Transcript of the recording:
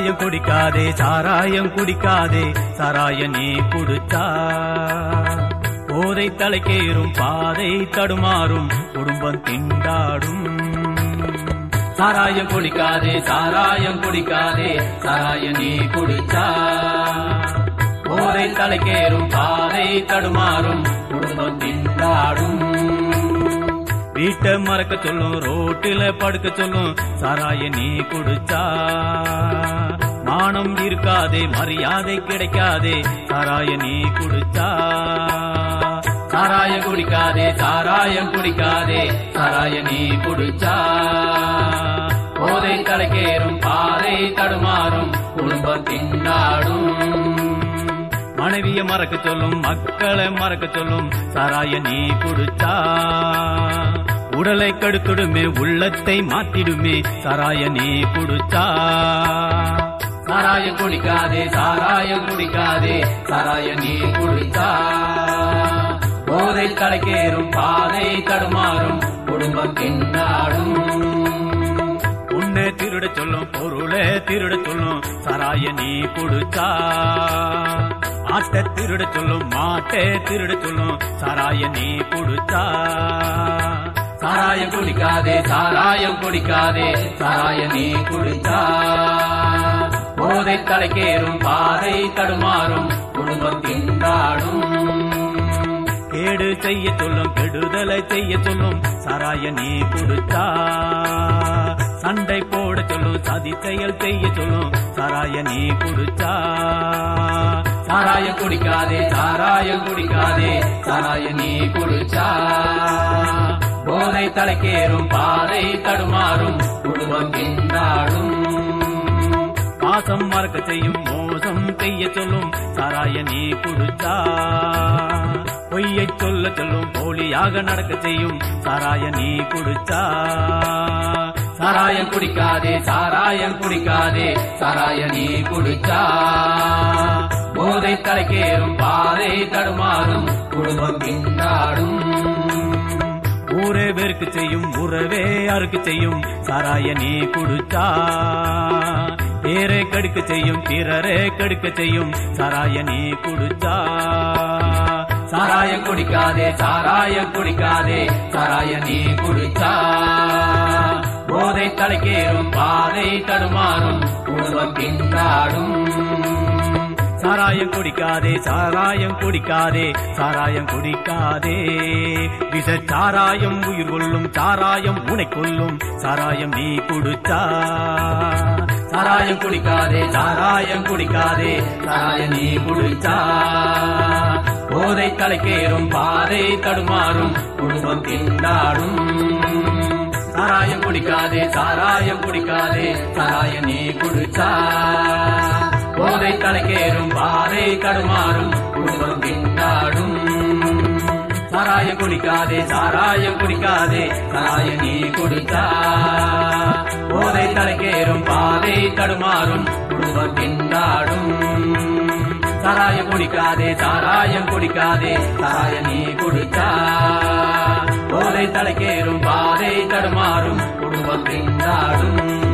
சாராயம் குடிக்காதே சாராயம் குடிக்காதே சாராய நீ குடிச்சா போதை தலைக்கேறும் பாதை தடுமாறும் குடும்பம் திண்டாடும் சாராயம் குடிக்காதே சாராயம் குடிக்காதே சாராய நீ குடிச்சா போதை தலைக்கேறும் பாதை தடுமாறும் குடும்பம் திண்டாடும் வீட்டை மறக்க சொல்லும் ரோட்டில படுக்க சொல்லும் சாராய நீ குடிச்சா மானம் இருக்காதே மரியாதை கிடைக்காதே சாராய நீ குடிச்சா சாராயம் குடிக்காதே சாராயம் குடிக்காதே சாராய நீ குடிச்சா போதை தலைக்கேறும் பாதை தடுமாறும் குடும்பம் திண்டாடும் மனைவிய மறக்க சொல்லும் மக்களை மறக்க சொல்லும் சாராய நீ குடிச்சா உடலை கடுத்துடுமே உள்ளத்தை மாத்திடுமே சாராய நீ குடிச்சா சாராயம் குடிக்காதே சாராயம் குடிக்காதே சாராய நீ குடிச்சா போதை தலைக்கேறும் பாதை தடுமாறும் குடும்பம் திண்டாடும் உன்னை திருட சொல்லும் பொருளை திருட சொல்லும் சாராய நீ குடிச்சா ஆட்டை திருட சொல்லும் மாட்டை திருட சொல்லும் சாராய நீ குடிச்சா சாராயம் குடிக்காதே சாராயம் குடிக்காதே சாராய நீ குடிச்சா போதை தலைக்கேறும் பாதை தடுமாறும் குடும்பம் திண்டாடும் கேடு செய்ய சொல்லும் கெடுதலை செய்ய சொல்லும் சாராய நீ குடிச்சா சண்டை போட சொல்லும் சதி செயல் செய்ய சொல்லும் சாராய நீ குடிச்சா சாராயம் குடிக்காதே சாராயம் குடிக்காதே சாராய நீ குடிச்சா போதை தலைக்கேறும் பாதை தடுமாறும் குடும்பம் திண்டாடும் பாசம் மறக்க செய்யும் மோசம் செய்ய சொல்லும் சாராய நீ குடிச்சா பொய்யை சொல்ல சொல்லும் போலியாக நடக்க செய்யும் சாராய நீ குடிச்சா சாராயம் குடிக்காதே சாராயம் குடிக்காதே சாராய நீ குடிச்சா போதை தலைக்கேறும் பாதை தடுமாறும் குடும்பம் திண்டாடும் ஊரே வெறுக்கு செய்யும் உறவே அறுக்கு செய்யும் சாராய நீ குடிச்சா பேரை கடுக்க செய்யும் பிறரே கடுக்க செய்யும் சாராய நீ குடிச்சா சாராயம் குடிக்காதே சாராயம் குடிக்காதே சாராய நீ குடிச்சா போதை தலைக்கேறும் பாதை தடுமாறும் குடும்பம் திண்டாடும் சாராயம் குடிக்காதே சாராயம் குடிக்காதே சாராயம் குடிக்காதே விஷ சாராயம் உயிர் கொள்ளும் சாராயம் உனை கொல்லும் சாராயம் நீ குடிச்சா சாராயம் குடிக்காதே சாராயம் குடிக்காதே சாராயம் நீ குடிச்சா போதை தலைக்கேறும் பாதை தடுமாறும் குடும்பம் திண்டாடும் சாராயம் குடிக்காதே சாராயம் குடிக்காதே சாராய நீ குடிச்சா போதை தலைக்கேறும் பாதை தடுமாறும் குடும்பம் திண்டாடும் சாராயம் குடிக்காதே சாராயம் குடிக்காதே சாராய நீ குடிச்சா போதை தலைக்கேறும் பாதை தடுமாறும் குடும்பம் திண்டாடும் சாராயம் குடிக்காதே சாராயம் குடிக்காதே சாராய நீ குடிச்சா போதை தலைக்கேறும் பாதை தடுமாறும் குடும்பம் திண்டாடும்